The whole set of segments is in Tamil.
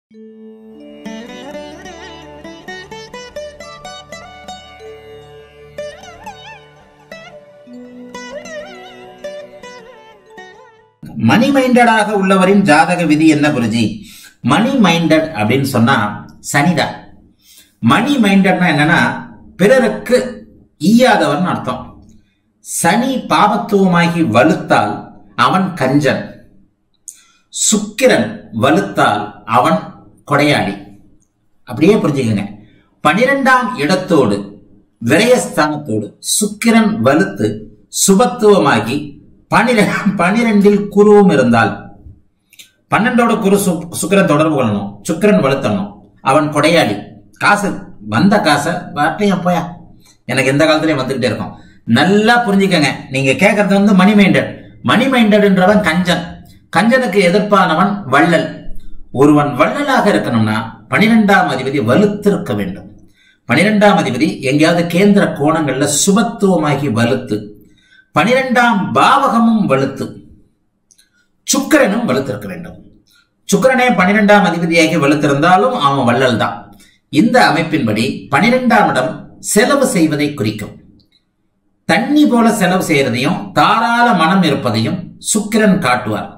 மணி மைண்டடாக உள்ளவரின் ஜாதக விதி என்ன குருஜி மணி மைண்டட் அப்படின்னு சொன்னா சனிதான் மணி மைண்டட்னா என்னன்னா பிறருக்கு ஈயாதவன் அர்த்தம் சனி பாபத்துவமாகி வலுத்தால் அவன் கஞ்சன் சுக்கிரன் வலுத்தால் அவன் கொடையாளி அப்படியே புரிஞ்சுக்கங்க பனிரெண்டாம் இடத்தோடு விரயஸ்தானத்தோடு சுக்கிரன் வலுத்து சுபத்துவமாகி பனிரெண்டு பனிரெண்டில் குருவும் இருந்தால் பன்னெண்டோட குரு சு- சுக்கிரன் தொடர்பு கொள்ளணும் சுக்கிரன் வலுத்தணும் அவன் கொடையாளி காசு வந்த காசை வரட்டையும் போயா எனக்கு எந்த காலத்துலயும் வந்துகிட்டே இருக்கும் நல்லா புரிஞ்சுக்கங்க நீங்க கேட்கறது வந்து மணி மைண்டட் மணி மைண்டட்ன்றவன் கஞ்சன் கஞ்சனுக்கு எதிர்ப்பானவன் வள்ளல் ஒருவன் வள்ளலாக இருக்கணும்னா பனிரெண்டாம் அதிபதி வலுத்திருக்க வேண்டும் பனிரெண்டாம் அதிபதி எங்கேயாவது கேந்திர கோணங்கள்ல சுபத்துவமாகி வலுத்து பனிரெண்டாம் பாவகமும் வலுத்து சுக்கிரனும் வலுத்திருக்க வேண்டும் சுக்கிரனே பனிரெண்டாம் அதிபதியாகி வலுத்திருந்தாலும் அவன் வள்ளல் தான் இந்த அமைப்பின்படி பனிரெண்டாம் இடம் செலவு செய்வதை குறிக்கும் தண்ணி போல செலவு செய்யறதையும் தாராள மனம் இருப்பதையும் சுக்கிரன் காட்டுவார்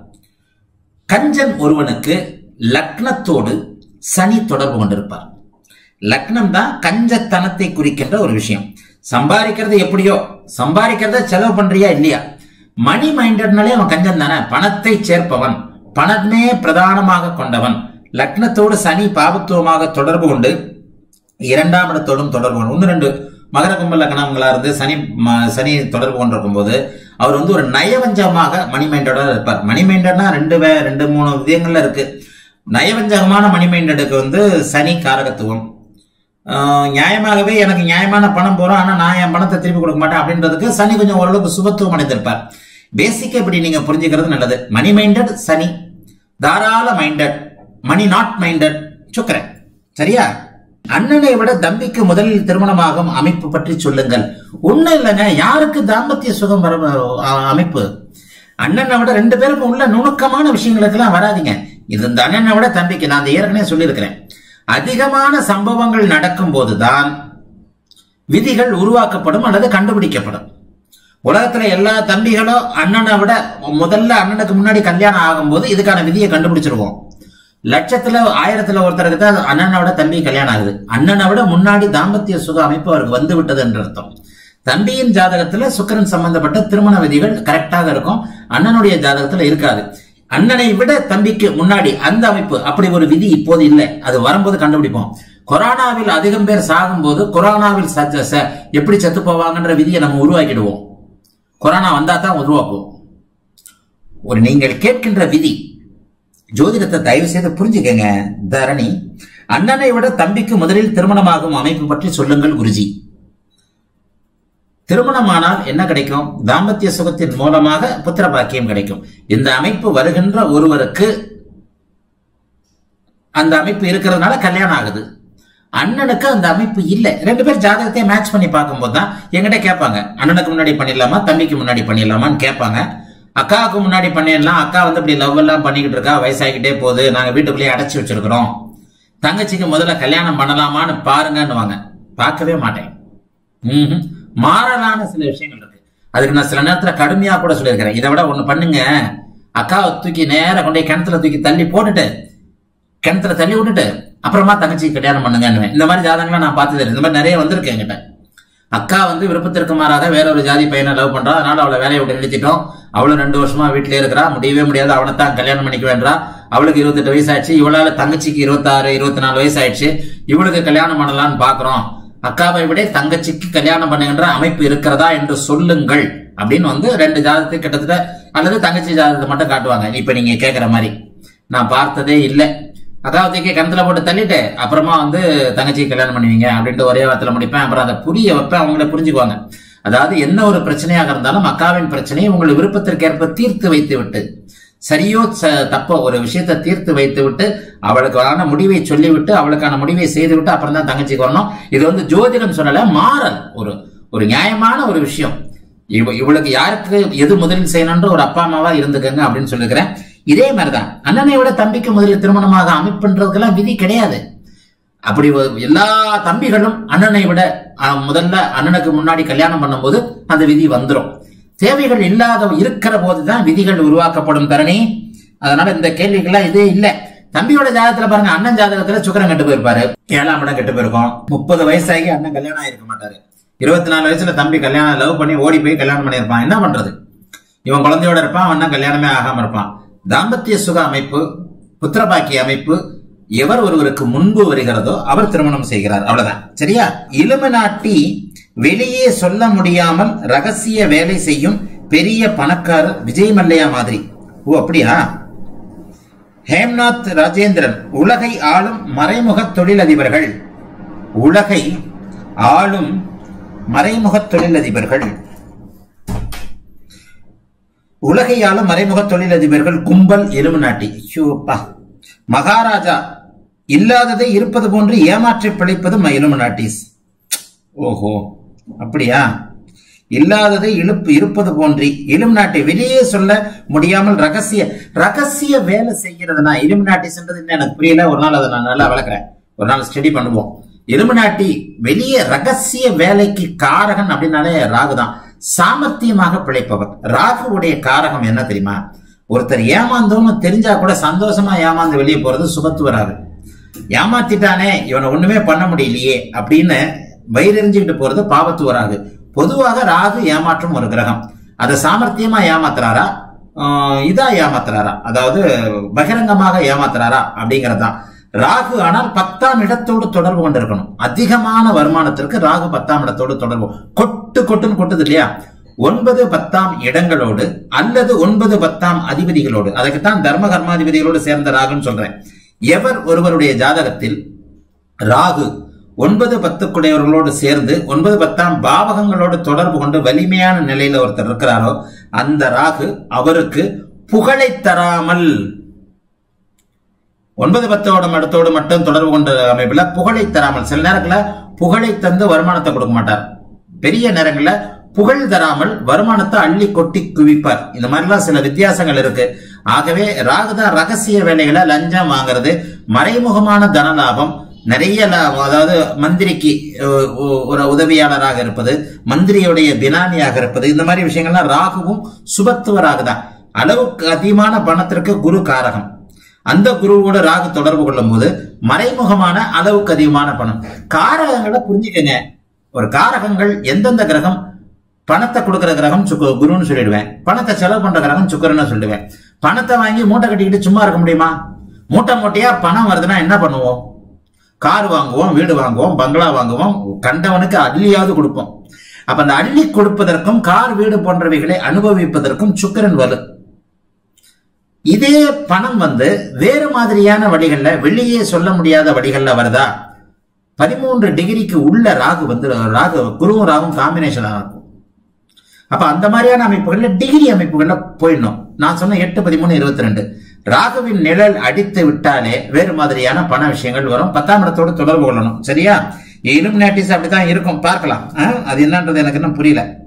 கஞ்சன் ஒருவனுக்கு லக்னத்தோடு சனி தொடர்பு கொண்டிருப்பார் லக்னம் தான் கஞ்சத்தனத்தை குறிக்கின்ற ஒரு விஷயம் சம்பாதிக்கிறது எப்படியோ சம்பாதிக்கிறத செலவு பண்றியா இல்லையா மணி மைண்டட்னாலே அவன் கஞ்சன் தானே பணத்தை சேர்ப்பவன் பணமே பிரதானமாக கொண்டவன் லக்னத்தோடு சனி பாபத்துவமாக தொடர்பு கொண்டு இரண்டாம் இடத்தோடும் தொடர்பு கொண்டு ஒன்று ரெண்டு மகர கும்ப லக்னங்களா இருந்து சனி ம- சனி தொடர்பு கொண்டிருக்கும் போது அவர் வந்து ஒரு நயவஞ்சகமாக மணி மைண்டோட இருப்பார் மணி மைண்டட்னா ரெண்டு வே- ரெண்டு மூணு விதங்கள்ல இருக்கு நயவஞ்சகமான மணி மைண்டடுக்கு வந்து சனி காரகத்துவம் ஆஹ் நியாயமாகவே எனக்கு நியாயமான பணம் போறோம் ஆனா நான் என் பணத்தை திருப்பி கொடுக்க மாட்டேன் அப்படின்றதுக்கு சனி கொஞ்சம் ஓரளவுக்கு சுபத்துவம் அடைந்திருப்பார் பேசிக் இப்படி நீங்க புரிஞ்சுக்கிறது நல்லது மணி மைண்டட் சனி தாராள மைண்டட் மணி நாட் மைண்டட் சுக்கரன் சரியா அண்ணனை விட தம்பிக்கு முதலில் திருமணமாகும் அமைப்பு பற்றி சொல்லுங்கள் ஒண்ணும் இல்லைங்க யாருக்கு தாம்பத்திய சுகம் வர அ- அமைப்பு அண்ணனை விட ரெண்டு பேருக்கும் உள்ள நுணுக்கமான விஷயங்களுக்கெல்லாம் வராதீங்க இது இந்த அண்ணனை விட தம்பிக்கு நான் அதை ஏற்கனவே சொல்லியிருக்கிறேன் அதிகமான சம்பவங்கள் நடக்கும் போதுதான் விதிகள் உருவாக்கப்படும் அல்லது கண்டுபிடிக்கப்படும் உலகத்துல எல்லா தம்பிகளும் அண்ணனை விட முதல்ல அண்ணனுக்கு முன்னாடி கல்யாணம் ஆகும்போது இதுக்கான விதியை கண்டுபிடிச்சிருவோம் லட்சத்துல ஆயிரத்துல ஒருத்தருக்கு தான் அண்ணனை விட தம்பி கல்யாணம் ஆகுது அண்ணனை விட முன்னாடி தாம்பத்திய சுக அமைப்பு அவருக்கு வந்து விட்டது என்று அர்த்தம் தம்பியின் ஜாதகத்துல சுக்கிரன் சம்பந்தப்பட்ட திருமண விதிகள் கரெக்டாக இருக்கும் அண்ணனுடைய ஜாதகத்துல இருக்காது அண்ணனை விட தம்பிக்கு முன்னாடி அந்த அமைப்பு அப்படி ஒரு விதி இப்போது இல்லை அது வரும்போது கண்டுபிடிப்போம் கொரோனாவில் அதிகம் பேர் சாகும்போது கொரோனாவில் ச- ச- எப்படி செத்து போவாங்கன்ற விதியை நம்ம உருவாக்கிடுவோம் கொரோனா வந்தா தான் உருவாக்குவோம் ஒரு நீங்கள் கேட்கின்ற விதி ஜோதிடத்தை தயவு செய்து புரிஞ்சுக்கங்க தரணி அண்ணனை விட தம்பிக்கு முதலில் திருமணமாகும் அமைப்பு பற்றி சொல்லுங்கள் குருஜி திருமணமானால் என்ன கிடைக்கும் தாம்பத்திய சுகத்தின் மூலமாக புத்திர பாக்கியம் கிடைக்கும் இந்த அமைப்பு வருகின்ற ஒருவருக்கு அந்த அமைப்பு இருக்கிறதுனால கல்யாணம் ஆகுது அண்ணனுக்கு அந்த அமைப்பு இல்லை ரெண்டு பேர் ஜாதகத்தை மேட்ச் பண்ணி பார்க்கும்போது தான் என்கிட்ட கேட்பாங்க அண்ணனுக்கு முன்னாடி பண்ணிடலாமா தம்பிக்கு முன்னாடி பண்ணிடலாமான்னு கேட்பாங்க அக்காவுக்கு முன்னாடி பண்ணிடலாம் அக்கா வந்து இப்படி லவ் எல்லாம் பண்ணிக்கிட்டு இருக்கா வயசாகிக்கிட்டே போகுது நாங்க வீட்டுக்குள்ளேயே அடைச்சி வச்சிருக்கிறோம் தங்கச்சிக்கு முதல்ல கல்யாணம் பண்ணலாமான்னு பாருங்கன்னுவாங்க பார்க்கவே மாட்டேன் ம்ஹும். மாறலான சில விஷயங்கள் இருக்கு அதுக்கு நான் சில நேரத்துல கடுமையா கூட சொல்லியிருக்கிறேன் இதை விட ஒண்ணு பண்ணுங்க அக்காவை தூக்கி நேரா கொண்டு போய் கிணத்துல தூக்கி தள்ளி போட்டுட்டு கிணத்துல தள்ளி விட்டுட்டு அப்புறமா தங்கச்சி கல்யாணம் பண்ணுங்கன்னு இந்த மாதிரி ஜாதகங்களை நான் பார்த்தது இல்லை. இந்த மாதிரி நிறைய வந்திருக்கு என்கிட்ட அக்கா வந்து விருப்பத்திற்கு மாறாக வேற ஒரு ஜாதி பையனை லவ் பண்றா அதனால அவளை வேலையை விட்டு நிறுத்திட்டோம் அவளும் ரெண்டு வருஷமா வீட்டிலே இருக்கிறா முடியவே முடியாது அவனை தான் கல்யாணம் பண்ணிக்க வேண்டா அவளுக்கு இருபத்தெட்டு வயசு ஆயிடுச்சு இவளால தங்கச்சிக்கு இருபத்தாறு இருபத்தி நாலு வயசு ஆயிடுச்சு இவளுக்கு கல்யாணம் பண்ணலாம்னு பாக்குறோம் அக்காவை விட தங்கச்சிக்கு கல்யாணம் பண்ணுகின்ற அமைப்பு இருக்கிறதா என்று சொல்லுங்கள் அப்படின்னு வந்து ரெண்டு ஜாதகத்தை கிட்டத்தட்ட அல்லது தங்கச்சி ஜாதகத்தை மட்டும் காட்டுவாங்க இப்ப நீங்க கேக்குற மாதிரி நான் பார்த்ததே இல்லை அக்காவத்துக்கு கிணத்துல போட்டு தள்ளிட்டு அப்புறமா வந்து தங்கச்சி கல்யாணம் பண்ணுவீங்க அப்படின்ட்டு ஒரே வார்த்தையில முடிப்பேன் அப்புறம் அதை புரிய வைப்பேன் அவங்கள புரிஞ்சுக்குவாங்க அதாவது என்ன ஒரு பிரச்சனையாக இருந்தாலும் அக்காவின் பிரச்சனையை உங்கள் விருப்பத்திற்கு ஏற்ப தீர்த்து வைத்து விட்டு சரியோ ச- தப்போ ஒரு விஷயத்தை தீர்த்து வைத்து விட்டு அவளுக்கான முடிவை சொல்லிவிட்டு அவளுக்கான முடிவை செய்து விட்டு அப்புறம் தான் தங்கச்சிக்கு வரணும் இது வந்து ஜோதிடம் சொல்லல மாறல் ஒரு ஒரு நியாயமான ஒரு விஷயம் இவ இவளுக்கு யாருக்கு எது முதலில் செய்யணும்ன்ற ஒரு அப்பா அம்மாவா இருந்துக்கங்க அப்படின்னு சொல்லிருக்கிறேன் இதே மாதிரிதான் அண்ணனை விட தம்பிக்கு முதலில் திருமணமாக அமைப்புன்றதுக்கெல்லாம் விதி கிடையாது அப்படி ஒரு- எல்லா தம்பிகளும் அண்ணனை விட அஹ், முதல்ல அண்ணனுக்கு முன்னாடி கல்யாணம் பண்ணும்போது அந்த விதி வந்துரும் தேவைகள் இல்லாத இருக்கிற போதுதான் விதிகள் உருவாக்கப்படும் தரணி அதனால இந்த கேள்விக்கெல்லாம் இதே இல்ல தம்பியோட ஜாதகத்துல பாருங்க அண்ணன் ஜாதகத்துல சுக்கரன் கெட்டு போயிருப்பாரு ஏழாம் இடம் கெட்டு போயிருக்கும் முப்பது வயசாகி அண்ணன் கல்யாணம் ஆயிருக்க மாட்டாரு இருபத்தி நாலு வயசுல தம்பி கல்யாணம் லவ் பண்ணி ஓடி போய் கல்யாணம் பண்ணியிருப்பான் என்ன பண்றது இவன் குழந்தையோட இருப்பான் அவன் இன்னும் கல்யாணமே ஆகாம இருப்பான் தாம்பத்திய சுக அமைப்பு புத்திரபாக்கிய அமைப்பு எவர் ஒருவருக்கு முன்பு வருகிறதோ அவர் திருமணம் செய்கிறார் அவ்வளவுதான் சரியா இலுமினாட்டி வெளியே சொல்ல முடியாமல் ரகசிய வேலை செய்யும் பெரிய பணக்காரர் விஜய் மல்லையா மாதிரி ஓ அப்படியா ஹேம்நாத் ராஜேந்திரன் உலகை ஆளும் மறைமுக தொழிலதிபர்கள் உலகை ஆளும் மறைமுக தொழிலதிபர்கள் உலகையாலும் மறைமுக தொழிலதிபர்கள் கும்பல் எலுமினாட்டி ஐயோப்பா மகாராஜா இல்லாததை இருப்பது போன்று ஏமாற்றி பிழைப்பது எலுமினாட்டிஸ் ஓஹோ அப்படியா இல்லாததை இழுப்பு இருப்பது போன்றி இலும் நாட்டை வெளியே சொல்ல முடியாமல் ரகசிய ரகசிய வேலை செய்யறதுனா இலும் நாட்டிஸ்ன்றது என்ன எனக்கு புரியல ஒரு நாள் அதை நான் நல்லா வளர்க்குறேன் ஒரு நாள் ஸ்டடி பண்ணுவோம் எலுமினாட்டி வெளியே ரகசிய வேலைக்கு காரகன் அப்படின்னாலே ராகு தான் சாமர்த்தியமாக பிழைப்பவர் ராகுவுடைய காரகம் என்ன தெரியுமா ஒருத்தர் ஏமாந்தோம்னு தெரிஞ்சா கூட சந்தோஷமா ஏமாந்து வெளியே போறது சுபத்துவராகு ஏமாத்திட்டானே இவனை ஒண்ணுமே பண்ண முடியலையே அப்படின்னு வயிறெறிஞ்சுக்கிட்டு போறது பாவத்துவராகு பொதுவாக ராகு ஏமாற்றும் ஒரு கிரகம் அதை சாமர்த்தியமா ஏமாத்துறாரா ஆஹ் இதா ஏமாத்துறாரா அதாவது பகிரங்கமாக ஏமாத்துறாரா அப்படிங்கறதுதான் ராகு ஆனால் பத்தாம் இடத்தோடு தொடர்பு கொண்டிருக்கணும் அதிகமான வருமானத்திற்கு ராகு பத்தாம் இடத்தோடு தொடர்பு கொட்டு கொட்டுன்னு கொட்டுது இல்லையா ஒன்பது பத்தாம் இடங்களோடு அல்லது ஒன்பது பத்தாம் அதிபதிகளோடு அதுக்குத்தான் தர்ம கர்மாதிபதிகளோடு சேர்ந்த ராகுன்னு சொல்றேன் எவர் ஒருவருடைய ஜாதகத்தில் ராகு ஒன்பது பத்துக்குடையவர்களோடு சேர்ந்து ஒன்பது பத்தாம் பாவகங்களோடு தொடர்பு கொண்டு வலிமையான நிலையில ஒருத்தர் இருக்கிறாரோ அந்த ராகு அவருக்கு புகழை தராமல் ஒன்பது பத்தோட இடத்தோடு மட்டும் தொடர்பு கொண்ட அமைப்புல புகழை தராமல் சில நேரங்கள புகழை தந்து வருமானத்தை கொடுக்க மாட்டார் பெரிய நேரங்கள்ல புகழ் தராமல் வருமானத்தை அள்ளி கொட்டி குவிப்பார் இந்த மாதிரிலாம் சில வித்தியாசங்கள் இருக்கு ஆகவே ராகுதான் ரகசிய வேலைகளை லஞ்சம் வாங்குறது மறைமுகமான தன லாபம் நிறைய லாபம் அதாவது மந்திரிக்கு அஹ், ஒ- ஒரு உதவியாளராக இருப்பது மந்திரியுடைய பினாமியாக இருப்பது இந்த மாதிரி விஷயங்கள்லாம் ராகுவும் சுபத்துவராக தான் அளவுக்கு அதிகமான பணத்திற்கு குரு காரகம் அந்த குருவோட ராகு தொடர்பு கொள்ளும் போது மறைமுகமான அளவுக்கு அதிகமான பணம் காரகங்களை புரிஞ்சுக்கங்க ஒரு காரகங்கள் எந்தெந்த கிரகம் பணத்தை கொடுக்கிற கிரகம் சுக்கு குருன்னு சொல்லிடுவேன் பணத்தை செலவு பண்ற கிரகம் சுக்கரன்னு சொல்லிடுவேன் பணத்தை வாங்கி மூட்டை கட்டிக்கிட்டு சும்மா இருக்க முடியுமா மூட்டை மூட்டையா பணம் வருதுன்னா என்ன பண்ணுவோம் கார் வாங்குவோம் வீடு வாங்குவோம் பங்களா வாங்குவோம் கண்டவனுக்கு அள்ளியாவது கொடுப்போம் அப்ப அந்த அள்ளி கொடுப்பதற்கும் கார் வீடு போன்றவைகளை அனுபவிப்பதற்கும் சுக்கிரன் வலு இதே பணம் வந்து வேறு மாதிரியான வழிகள்ல வெளியே சொல்ல முடியாத வழிகள்ல வருதா பதிமூன்று டிகிரிக்கு உள்ள ராகு வந்து ராகு குருவும் ராகும் காம்பினேஷன் ஆகும் அப்ப அந்த மாதிரியான அமைப்புகள்ல டிகிரி அமைப்புகள்ல போயிடணும் நான் சொன்ன எட்டு பதிமூணு இருபத்தி ரெண்டு ராகுவின் நிழல் அடித்து விட்டாலே வேறு மாதிரியான பண விஷயங்கள் வரும் பத்தாம் இடத்தோடு தொடர்பு கொள்ளணும் சரியா இலுமினாட்டிஸ் அப்படித்தான் இருக்கும் பார்க்கலாம் ஆ? அது என்னன்றது எனக்கு இன்னும் புரியல